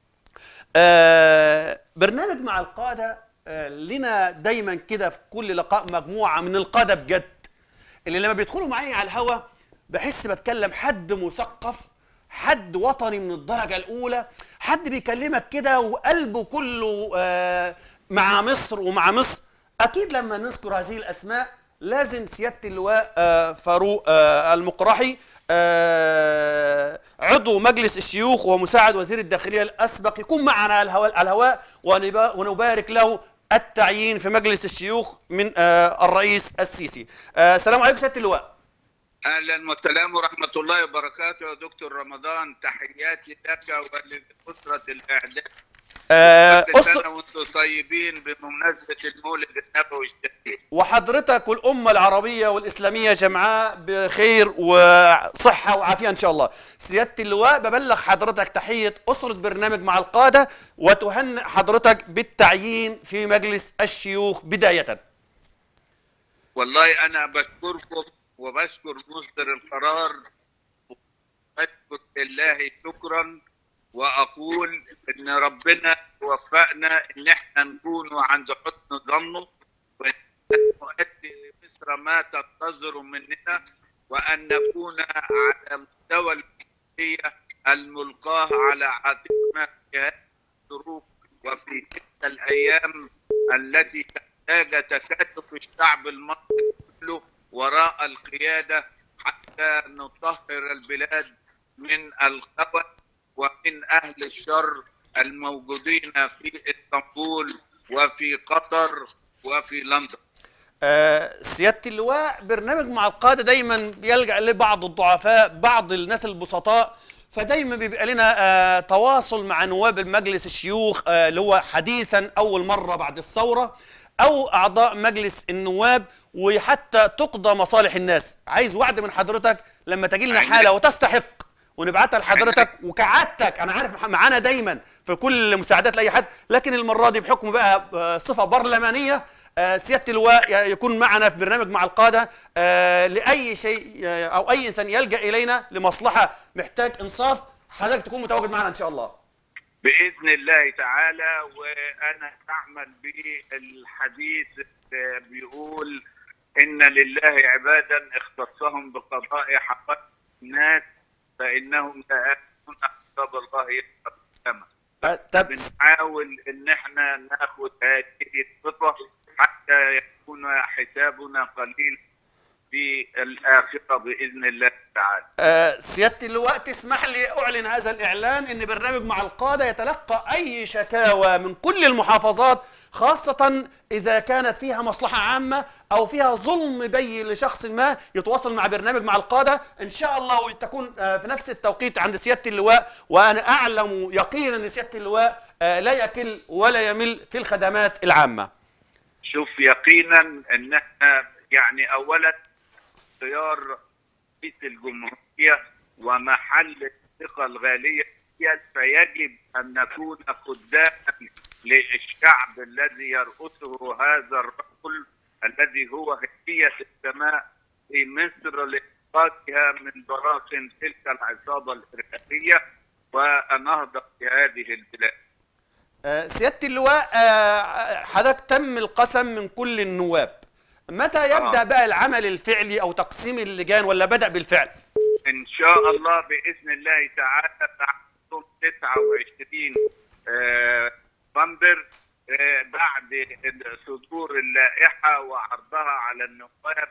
آه برنامج مع القادة آه لنا دايما كده في كل لقاء مجموعة من القادة بجد اللي لما بيدخلوا معايا على الهوا بحس بتكلم حد مثقف حد وطني من الدرجة الأولى حد بيكلمك كده وقلبه كله آه مع مصر ومع مصر أكيد لما نذكر هذه الأسماء لازم سيادة اللواء آه فاروق آه المقرحي آه عضو مجلس الشيوخ ومساعد وزير الداخلية الأسبق يكون معنا على الهواء, على الهواء ونبا- ونبارك له التعيين في مجلس الشيوخ من آه الرئيس السيسي آه السلام عليكم سيادة اللواء اهلا والسلام ورحمه الله وبركاته يا دكتور رمضان تحياتي لك ولاسره الاعداد آه كل أسرة سنه وانتم طيبين بمناسبة المولد النبوي الشريف وحضرتك والأمة العربية والإسلامية جمعاء بخير وصحة وعافية إن شاء الله سيادة اللواء ببلغ حضرتك تحية أسرة برنامج مع القادة وتهنئ حضرتك بالتعيين في مجلس الشيوخ بداية والله أنا بشكركم وبشكر مصدر القرار وبشكر الله شكرا وأقول إن ربنا وفقنا إن إحنا نكون عند حسن ظنه وإن نؤدي لمصر ما تنتظر مننا وأن نكون على مستوى المسؤولية الملقاة على عاتقنا في هذه الظروف وفي تلك الأيام التي تحتاج تكاتف الشعب المصري كله وراء القيادة حتى نطهر البلاد من الخبث ومن أهل الشر الموجودين في اسطنبول وفي قطر وفي لندن آه، سيادة اللواء برنامج مع القادة دايما بيلجأ لبعض الضعفاء بعض الناس البسطاء فدايما بيبقى لنا آه، تواصل مع نواب المجلس الشيوخ آه، اللي هو حديثا أول مرة بعد الثورة أو أعضاء مجلس النواب وحتى تقضى مصالح الناس عايز وعد من حضرتك لما تجي لنا حالة وتستحق ونبعتها لحضرتك وكعادتك انا عارف معانا دايما في كل مساعدات لاي حد لكن المره دي بحكم بقى آه، صفه برلمانيه آه، سياده اللواء ي- يكون معنا في برنامج مع القاده آه، لاي شيء آه، او اي انسان يلجا الينا لمصلحه محتاج انصاف حضرتك تكون متواجد معنا ان شاء الله بإذن الله تعالى وأنا أعمل بالحديث اللي بيقول إن لله عبادا اختصهم بقضاء حقائق الناس فإنهم لا يأتون حساب الله يوم القيامة آه، طب بنحاول إن احنا ناخد هذه الصفة حتى يكون حسابنا قليل في الآخرة بإذن الله تعالى آه، سيادة اللواء تسمح لي أعلن هذا الإعلان إن برنامج مع القادة يتلقى أي شكاوى من كل المحافظات خاصة إذا كانت فيها مصلحة عامة أو فيها ظلم بين لشخص ما يتواصل مع برنامج مع القادة إن شاء الله وتكون آه، في نفس التوقيت عند سيادة اللواء وأنا أعلم يقينا أن سيادة اللواء آه، لا يكل ولا يمل في الخدمات العامة شوف يقينا ان احنا يعني اولا اختيار رئيس الجمهوريه ومحل الثقه الغاليه فيها فيجب ان نكون خداما للشعب الذي يرأسه هذا الرجل الذي هو هدية السماء في مصر لإنقاذها من براثن تلك العصابة الإرهابية ونهضة هذه البلاد. آه، سيادة اللواء آه، حضرتك تم القسم من كل النواب متى يبدأ آه. بقى العمل الفعلي أو تقسيم اللجان ولا بدأ بالفعل؟ ان شاء الله باذن الله تعالى بعد يوم 29 آه، نوفمبر آه، بعد صدور اللائحه وعرضها على النواب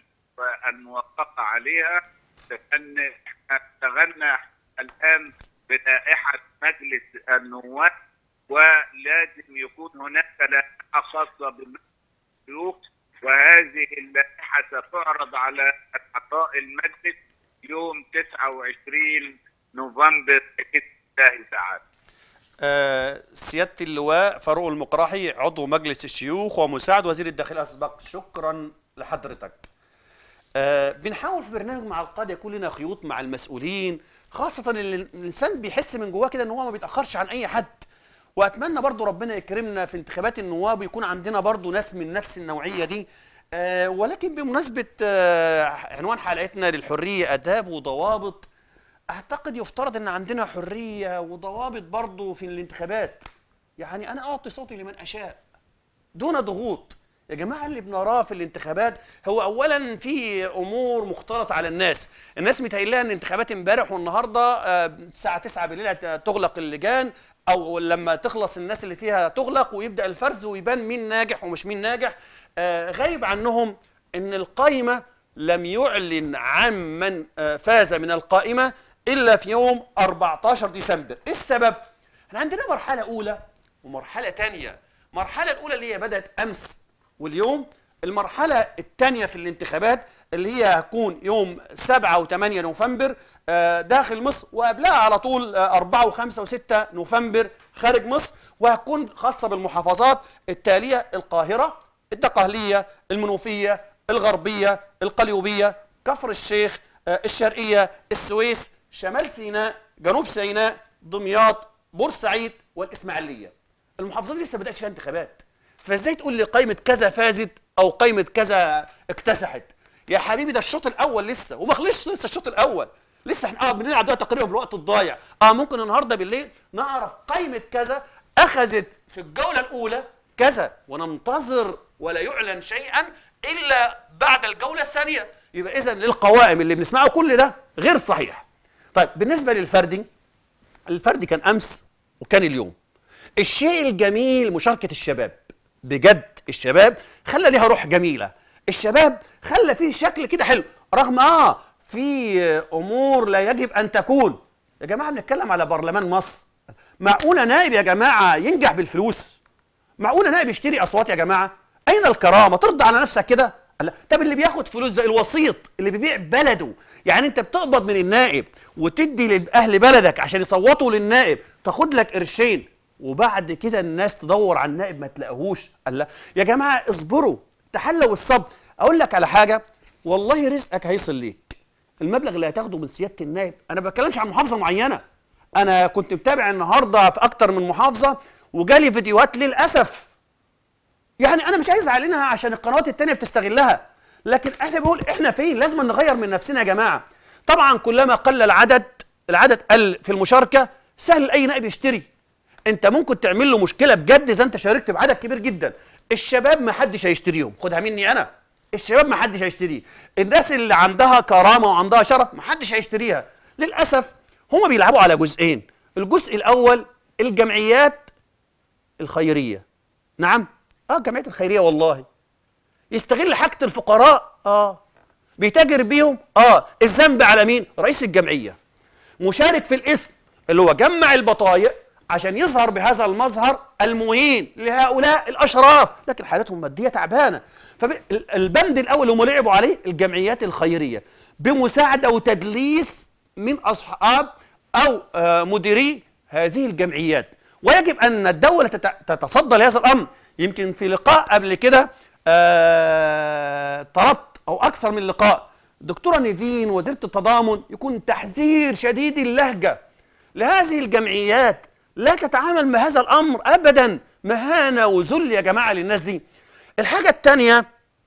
الموافقه عليها لان احنا اشتغلنا الان بلائحه مجلس النواب ولازم يكون هناك لائحه خاصه بالشيوخ وهذه اللائحه ستعرض على اعضاء المجلس يوم 29 نوفمبر باذن الله تعالى. آه، سيادة اللواء فاروق المقراحي عضو مجلس الشيوخ ومساعد وزير الداخلية الأسبق شكرا لحضرتك آه، بنحاول في برنامج مع القادة يكون لنا خيوط مع المسؤولين خاصة ان الإنسان بيحس من جواه كده إن هو ما بيتأخرش عن أي حد وأتمنى برضو ربنا يكرمنا في انتخابات النواب ويكون عندنا برضو ناس من نفس النوعية دي آه، ولكن بمناسبة آه، عنوان حلقتنا للحرية آداب وضوابط اعتقد يفترض ان عندنا حريه وضوابط برضه في الانتخابات يعني انا اعطي صوتي لمن اشاء دون ضغوط يا جماعه اللي بنراه في الانتخابات هو اولا في امور مختلطه على الناس الناس متهيألها ان انتخابات امبارح والنهارده آه، الساعه 9 بالليل هت- تغلق اللجان او لما تخلص الناس اللي فيها تغلق ويبدا الفرز ويبان مين ناجح ومش مين ناجح آه، غايب عنهم ان القائمه لم يعلن عن من آه، فاز من القائمه الا في يوم 14 ديسمبر ايه السبب احنا عندنا مرحله اولى ومرحله ثانيه المرحله الاولى اللي هي بدات امس واليوم المرحلة الثانية في الانتخابات اللي هي هتكون يوم 7 و8 نوفمبر آه، داخل مصر وقبلها على طول آه، 4 و5 و6 نوفمبر خارج مصر وهتكون خاصة بالمحافظات التالية القاهرة الدقهلية المنوفية الغربية القليوبية كفر الشيخ آه، الشرقية السويس شمال سيناء جنوب سيناء دمياط بورسعيد والإسماعيلية المحافظات لسه ما بدأش فيها انتخابات فازاي تقول لي قائمة كذا فازت أو قائمة كذا اكتسحت يا حبيبي ده الشوط الأول لسه وما خلصش لسه الشوط الأول لسه احنا اه بنلعب ده تقريبا في الوقت الضايع اه ممكن النهارده بالليل نعرف قائمة كذا أخذت في الجولة الأولى كذا وننتظر ولا يعلن شيئا إلا بعد الجولة الثانية يبقى إذا للقوائم اللي بنسمعه كل ده غير صحيح طيب بالنسبة للفردي الفردي كان امس وكان اليوم الشيء الجميل مشاركه الشباب بجد الشباب خلى ليها روح جميله الشباب خلى فيه شكل كده حلو رغم اه في امور لا يجب ان تكون يا جماعه بنتكلم على برلمان مصر معقوله نائب يا جماعه ينجح بالفلوس معقوله نائب يشتري اصوات يا جماعه اين الكرامه ترضى على نفسك كده لا طب اللي بياخد فلوس ده الوسيط اللي بيبيع بلده يعني انت بتقبض من النائب وتدي لاهل بلدك عشان يصوتوا للنائب تاخد لك قرشين وبعد كده الناس تدور على النائب ما تلاقيهوش الله يا جماعه اصبروا تحلوا الصبر اقول لك على حاجه والله رزقك هيصل ليك المبلغ اللي هتاخده من سياده النائب انا ما بتكلمش عن محافظه معينه انا كنت متابع النهارده في اكتر من محافظه وجالي فيديوهات للاسف يعني انا مش عايز اعلنها عشان القنوات التانية بتستغلها لكن احنا بنقول احنا فين لازم نغير من نفسنا يا جماعه طبعا كلما قل العدد العدد قل في المشاركه سهل اي نائب يشتري انت ممكن تعمل له مشكله بجد اذا انت شاركت بعدد كبير جدا الشباب ما حدش هيشتريهم خدها مني انا الشباب ما حدش هيشتريه الناس اللي عندها كرامه وعندها شرف ما حدش هيشتريها للاسف هما بيلعبوا على جزئين الجزء الاول الجمعيات الخيريه نعم اه الجمعيات الخيريه والله يستغل حاجه الفقراء اه بيتاجر بيهم اه الذنب على مين رئيس الجمعيه مشارك في الاثم اللي هو جمع البطايق عشان يظهر بهذا المظهر المهين لهؤلاء الاشراف لكن حالتهم ماديه تعبانه فالبند الاول اللي هم لعبوا عليه الجمعيات الخيريه بمساعده وتدليس من اصحاب او آه مديري هذه الجمعيات ويجب ان الدوله تت- تتصدى لهذا الامر يمكن في لقاء قبل كده آه طلبت او اكثر من لقاء دكتوره نيفين وزيره التضامن يكون تحذير شديد اللهجه لهذه الجمعيات لا تتعامل مع هذا الامر ابدا مهانه وذل يا جماعه للناس دي الحاجه الثانيه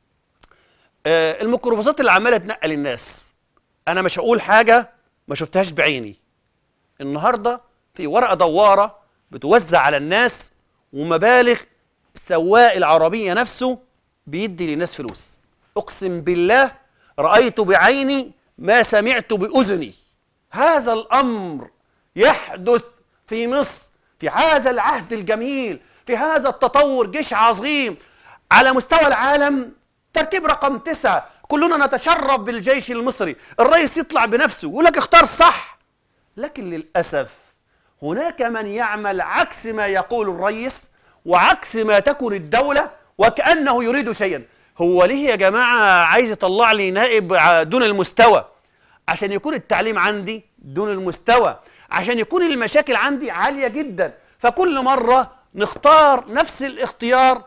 آه الميكروباصات اللي عماله تنقل الناس انا مش هقول حاجه ما شفتهاش بعيني النهارده في ورقه دواره بتوزع على الناس ومبالغ سواق العربيه نفسه بيدي للناس فلوس اقسم بالله رايت بعيني ما سمعت باذني هذا الامر يحدث في مصر في هذا العهد الجميل في هذا التطور جيش عظيم على مستوى العالم ترتيب رقم تسعة كلنا نتشرف بالجيش المصري الرئيس يطلع بنفسه يقول لك اختار صح لكن للأسف هناك من يعمل عكس ما يقول الرئيس وعكس ما تكن الدولة وكأنه يريد شيئا هو ليه يا جماعة عايز يطلع لي نائب ع- دون المستوى عشان يكون التعليم عندي دون المستوى عشان يكون المشاكل عندي عالية جدا فكل مرة نختار نفس الاختيار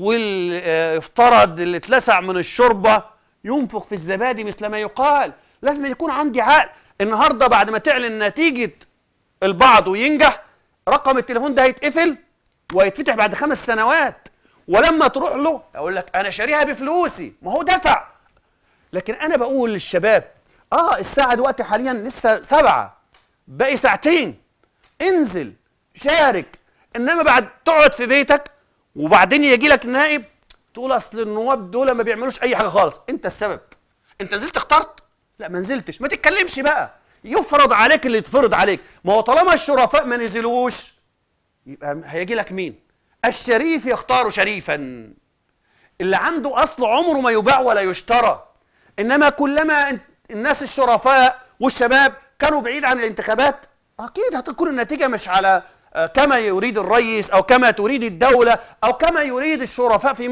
واليفترض اللي اتلسع من الشوربة ينفخ في الزبادي مثل ما يقال لازم يكون عندي عقل النهاردة بعد ما تعلن نتيجة البعض وينجح رقم التليفون ده هيتقفل ويتفتح بعد خمس سنوات ولما تروح له اقول لك انا شاريها بفلوسي ما هو دفع لكن انا بقول للشباب اه الساعه دلوقتي حاليا لسه سبعة باقي ساعتين انزل شارك انما بعد تقعد في بيتك وبعدين يجي لك نائب تقول اصل النواب دول ما بيعملوش اي حاجه خالص انت السبب انت نزلت اخترت لا ما نزلتش ما تتكلمش بقى يفرض عليك اللي يتفرض عليك ما هو طالما الشرفاء ما نزلوش يبقى هيجي لك مين الشريف يختار شريفا اللي عنده اصل عمره ما يباع ولا يشترى انما كلما انت- الناس الشرفاء والشباب كانوا بعيد عن الانتخابات اكيد هتكون النتيجه مش على آه، كما يريد الرئيس او كما تريد الدوله او كما يريد الشرفاء في مصر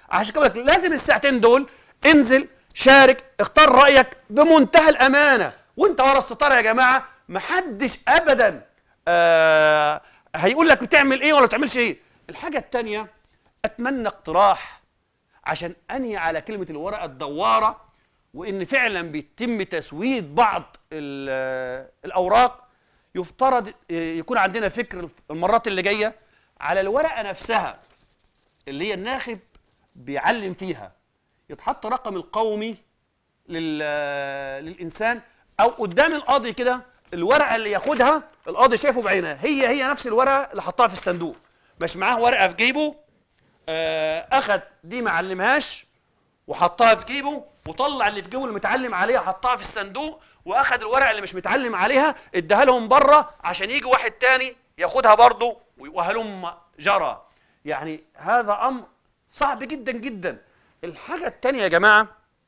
عشان كده بقولك لازم الساعتين دول انزل شارك اختار رايك بمنتهى الامانه وانت ورا الستاره يا جماعه محدش ابدا آه هيقول لك بتعمل ايه ولا ما بتعملش ايه الحاجه الثانيه اتمنى اقتراح عشان انهي على كلمه الورقه الدواره وان فعلا بيتم تسويد بعض ال- الاوراق يفترض يكون عندنا فكر المرات اللي جايه على الورقه نفسها اللي هي الناخب بيعلم فيها يتحط رقم القومي لل... للانسان او قدام القاضي كده الورقه اللي ياخدها القاضي شايفه بعينها هي هي نفس الورقه اللي حطها في الصندوق مش معاه ورقه في جيبه آه اخد دي ما علمهاش وحطها في جيبه وطلع اللي في جيبه المتعلم عليها حطها في الصندوق واخد الورقه اللي مش متعلم عليها اداها لهم بره عشان يجي واحد تاني ياخدها برضه وهلم جرى يعني هذا امر صعب جدا جدا الحاجه التانيه يا جماعه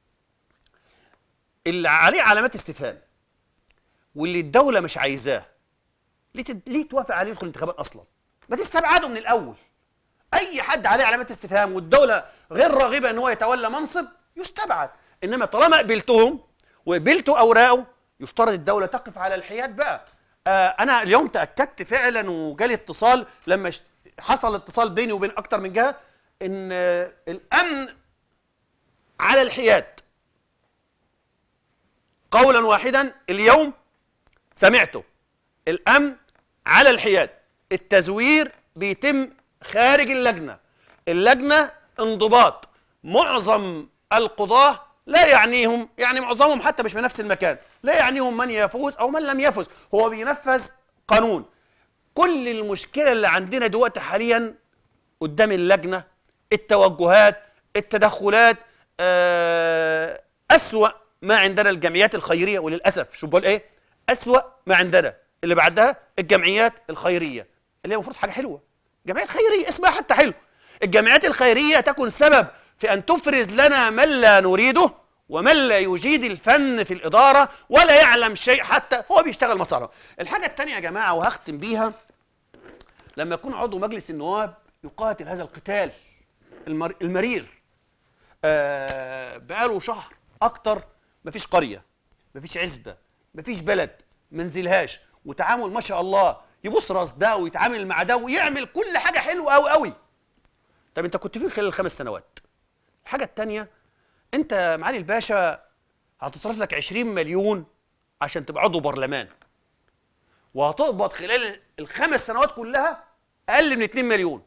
اللي عليه علامات استفهام واللي الدوله مش عايزاه ليه تد... ليه توافق عليه يدخل الانتخابات اصلا ما تستبعده من الاول اي حد عليه علامات استفهام والدوله غير راغبه ان هو يتولى منصب يستبعد انما طالما قبلتهم وقبلتوا اوراقه يفترض الدوله تقف على الحياد بقى آه انا اليوم تاكدت فعلا وجالي اتصال لما ش- حصل اتصال بيني وبين اكتر من جهه ان آه الامن على الحياد قولا واحدا اليوم سمعته الامن على الحياد التزوير بيتم خارج اللجنه اللجنه انضباط معظم القضاه لا يعنيهم يعني معظمهم حتى مش في نفس المكان لا يعنيهم من يفوز او من لم يفوز هو بينفذ قانون كل المشكله اللي عندنا دلوقتي حاليا قدام اللجنه التوجهات التدخلات آه، أسوأ ما عندنا الجمعيات الخيريه وللاسف شو بقول ايه أسوأ ما عندنا اللي بعدها الجمعيات الخيريه اللي هي المفروض حاجه حلوه جمعيات خيريه اسمها حتى حلو الجمعيات الخيريه تكون سبب في ان تفرز لنا من لا نريده ومن لا يجيد الفن في الاداره ولا يعلم شيء حتى هو بيشتغل مساره الحاجه الثانيه يا جماعه وهختم بيها لما يكون عضو مجلس النواب يقاتل هذا القتال المر... المرير آه بقاله شهر اكتر مفيش قريه مفيش عزبه مفيش بلد منزلهاش وتعامل ما شاء الله يبص راس ده ويتعامل مع ده ويعمل كل حاجه حلوه قوي قوي طب انت كنت فين خلال الخمس سنوات الحاجه الثانيه انت معالي الباشا هتصرف لك 20 مليون عشان تبقى عضو برلمان وهتقبض خلال الخمس سنوات كلها اقل من 2 مليون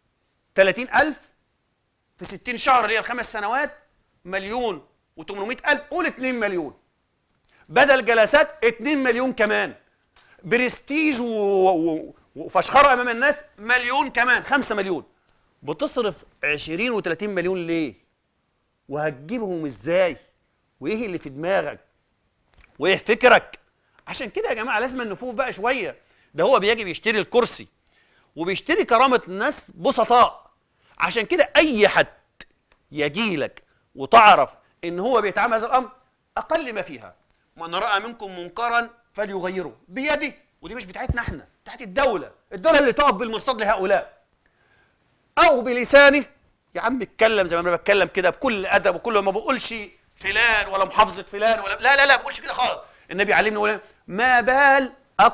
30000 في 60 شهر اللي هي الخمس سنوات مليون و800 ألف قول 2 مليون بدل جلسات 2 مليون كمان برستيج و... و... وفشخره امام الناس مليون كمان 5 مليون بتصرف 20 و30 مليون ليه وهتجيبهم ازاي وايه اللي في دماغك وايه فكرك عشان كده يا جماعه لازم نفوق بقى شويه ده هو بيجي بيشتري الكرسي وبيشتري كرامه ناس بسطاء عشان كده اي حد يجي لك وتعرف ان هو بيتعامل هذا الامر اقل ما فيها من راى منكم منكرا فليغيره بيده ودي مش بتاعتنا احنا بتاعت الدوله الدوله اللي تقف بالمرصاد لهؤلاء او بلسانه يا عم اتكلم زي ما انا بتكلم كده بكل ادب وكل ما بقولش فلان ولا محافظه فلان ولا لا لا لا ما بقولش كده خالص النبي علمني يقول ما بال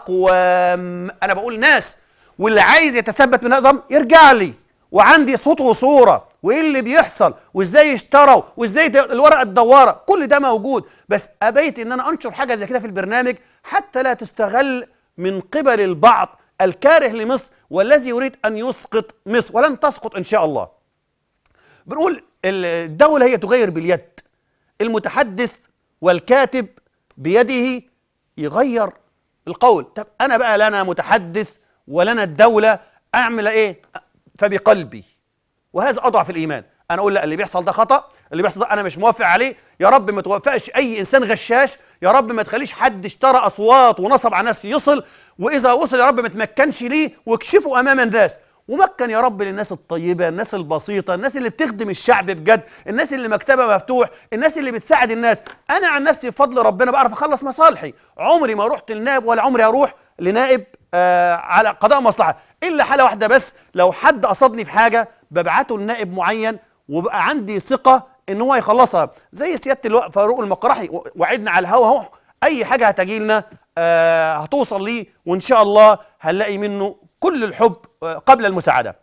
اقوام انا بقول ناس واللي عايز يتثبت من هذا الامر يرجع لي وعندي صوت وصوره وايه اللي بيحصل وازاي اشتروا وازاي د- الورقه الدواره كل ده موجود بس ابيت ان انا انشر حاجه زي كده في البرنامج حتى لا تستغل من قبل البعض الكاره لمصر والذي يريد ان يسقط مصر ولن تسقط ان شاء الله بنقول الدولة هي تغير باليد المتحدث والكاتب بيده يغير القول طب أنا بقى لا أنا متحدث ولا أنا الدولة أعمل إيه فبقلبي وهذا أضعف الإيمان أنا أقول لا اللي بيحصل ده خطأ اللي بيحصل ده أنا مش موافق عليه يا رب ما توفقش أي إنسان غشاش يا رب ما تخليش حد اشترى أصوات ونصب على ناس يصل وإذا وصل يا رب ما تمكنش ليه واكشفه أمام الناس ومكن يا رب للناس الطيبة الناس البسيطة الناس اللي بتخدم الشعب بجد الناس اللي مكتبها مفتوح الناس اللي بتساعد الناس أنا عن نفسي بفضل ربنا بعرف أخلص مصالحي عمري ما رحت لنائب ولا عمري هروح لنائب آه على قضاء مصلحة إلا حالة واحدة بس لو حد قصدني في حاجة ببعته لنائب معين وبقى عندي ثقه ان هو يخلصها زي سياده اللواء فاروق المقرحي و- وعدنا على الهوا اهو اي حاجه هتجي لنا آه هتوصل ليه وان شاء الله هنلاقي منه كل الحب آه قبل المساعده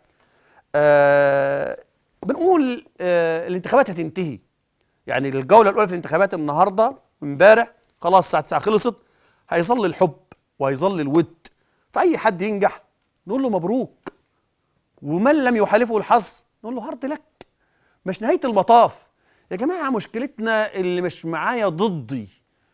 آه بنقول آه الانتخابات هتنتهي يعني الجوله الاولى في الانتخابات النهارده امبارح خلاص الساعه 9 خلصت هيظل الحب وهيظل الود فاي حد ينجح نقول له مبروك ومن لم يحالفه الحظ نقول له هارد لك مش نهايه المطاف يا جماعه مشكلتنا اللي مش معايا ضدي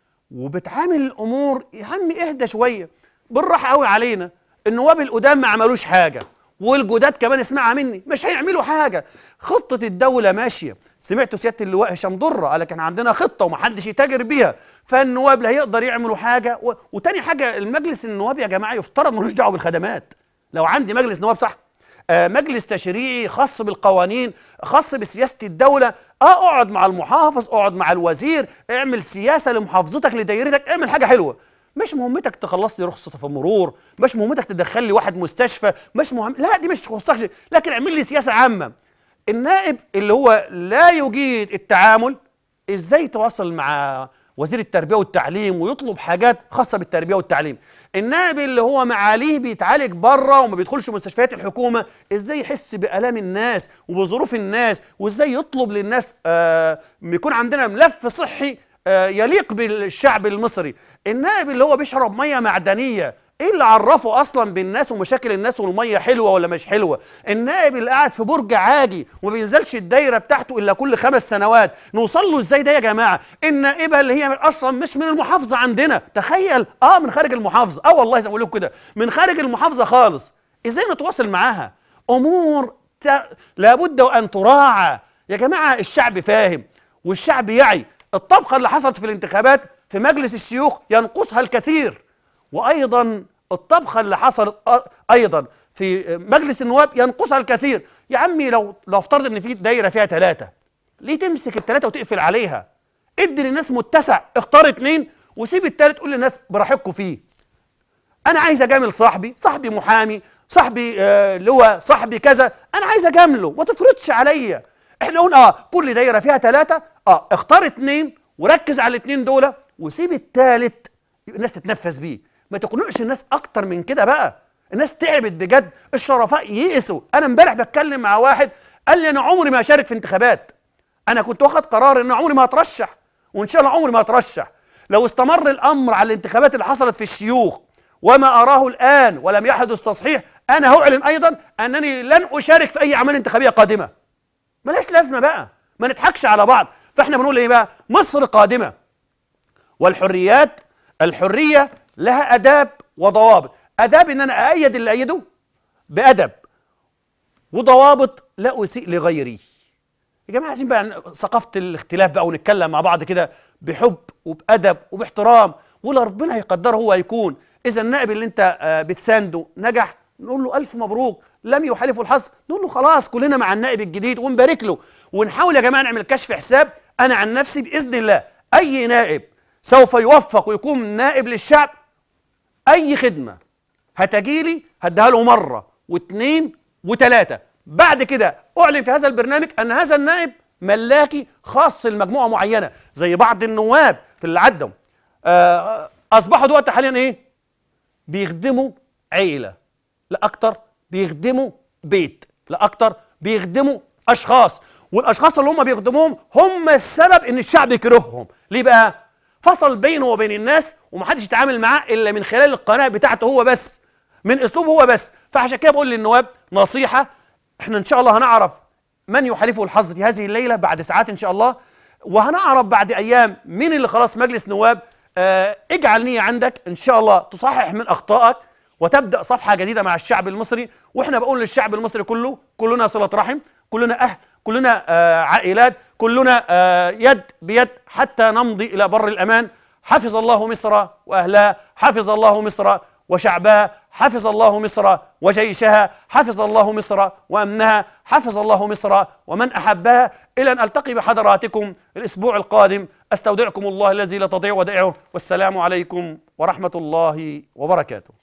وبتعامل الامور يا عم اهدى شويه بالراحه قوي علينا النواب القدام ما عملوش حاجه والجداد كمان اسمعها مني مش هيعملوا حاجه خطه الدوله ماشيه سمعتوا سياده اللواء هشام دره قال لك احنا عندنا خطه ومحدش يتاجر بيها فالنواب لا هيقدر يعملوا حاجه و... وتاني حاجه المجلس النواب يا جماعه يفترض ملوش دعوه بالخدمات لو عندي مجلس نواب صح آه، مجلس تشريعي خاص بالقوانين خاص بسياسه الدوله اه اقعد مع المحافظ اقعد مع الوزير اعمل سياسه لمحافظتك لدايرتك اعمل حاجه حلوه مش مهمتك تخلص لي رخصه في المرور مش مهمتك تدخل لي واحد مستشفى مش مهم لا دي مش تخصكش لكن اعمل لي سياسه عامه النائب اللي هو لا يجيد التعامل ازاي يتواصل مع وزير التربيه والتعليم ويطلب حاجات خاصه بالتربيه والتعليم النائب اللي هو معاليه بيتعالج بره وما بيدخلش مستشفيات الحكومه ازاي يحس بالام الناس وبظروف الناس وازاي يطلب للناس آه يكون عندنا ملف صحي آه يليق بالشعب المصري النائب اللي هو بيشرب ميه معدنيه ايه اللي عرفه اصلا بالناس ومشاكل الناس والميه حلوه ولا مش حلوه النائب اللي قاعد في برج عاجي وما بينزلش الدايره بتاعته الا كل خمس سنوات نوصل له ازاي ده يا جماعه النائبه اللي هي اصلا مش من المحافظه عندنا تخيل اه من خارج المحافظه اه والله زي ما بقول لكم كده من خارج المحافظه خالص ازاي نتواصل معاها امور ت... لابد وان تراعى يا جماعه الشعب فاهم والشعب يعي الطبخه اللي حصلت في الانتخابات في مجلس الشيوخ ينقصها الكثير وايضا الطبخه اللي حصلت أ- ايضا في مجلس النواب ينقصها الكثير يا عمي لو لو افترض ان في دايره فيها ثلاثه ليه تمسك الثلاثه وتقفل عليها ادي للناس متسع اختار اتنين وسيب التالت قول للناس براحتكم فيه انا عايز اجامل صاحبي صاحبي محامي صاحبي آه، اللي هو صاحبي كذا انا عايز اجامله ما تفرضش عليا احنا قلنا اه كل دايره فيها ثلاثه اه اختار اتنين وركز على الاتنين دول وسيب التالت الناس تتنفس بيه ما تقنعش الناس اكتر من كده بقى الناس تعبت بجد الشرفاء يئسوا انا امبارح بتكلم مع واحد قال لي انا عمري ما اشارك في انتخابات انا كنت واخد قرار ان عمري ما هترشح وان شاء الله عمري ما هترشح لو استمر الامر على الانتخابات اللي حصلت في الشيوخ وما اراه الان ولم يحدث تصحيح انا هعلن ايضا انني لن اشارك في اي اعمال انتخابيه قادمه ملاش لازمه بقى ما نضحكش على بعض فاحنا بنقول ايه بقى مصر قادمه والحريات الحريه لها اداب وضوابط اداب ان انا اايد اللي ايده بادب وضوابط لا اسيء لغيري يا جماعه عايزين بقى عن- ثقافه الاختلاف بقى ونتكلم مع بعض كده بحب وبادب وباحترام واللي ربنا هيقدره هو هيكون اذا النائب اللي انت آه، بتسانده نجح نقول له الف مبروك لم يحالفه الحظ نقول له خلاص كلنا مع النائب الجديد ونبارك له ونحاول يا جماعه نعمل كشف حساب انا عن نفسي باذن الله اي نائب سوف يوفق ويكون نائب للشعب اي خدمه هتجيلي هديها له مره واثنين وثلاثه بعد كده اعلن في هذا البرنامج ان هذا النائب ملاكي خاص لمجموعه معينه زي بعض النواب في اللي عدوا آه، اصبحوا دلوقتي حاليا ايه بيخدموا عيله لا اكتر بيخدموا بيت لا اكتر بيخدموا اشخاص والاشخاص اللي هم بيخدموهم هم السبب ان الشعب يكرههم ليه بقى فصل بينه وبين الناس ومحدش يتعامل معاه الا من خلال القناه بتاعته هو بس من اسلوبه هو بس فعشان كده بقول للنواب نصيحه احنا ان شاء الله هنعرف من يحالفه الحظ في هذه الليله بعد ساعات ان شاء الله وهنعرف بعد ايام مين اللي خلاص مجلس نواب آه اجعل نيه عندك ان شاء الله تصحح من اخطائك وتبدا صفحه جديده مع الشعب المصري واحنا بقول للشعب المصري كله كلنا صله رحم كلنا اهل كلنا آه عائلات كلنا آه يد بيد حتى نمضي الى بر الامان حفظ الله مصر واهلها حفظ الله مصر وشعبها حفظ الله مصر وجيشها حفظ الله مصر وامنها حفظ الله مصر ومن احبها الى ان التقي بحضراتكم الاسبوع القادم استودعكم الله الذي لا تضيع ودائعه والسلام عليكم ورحمه الله وبركاته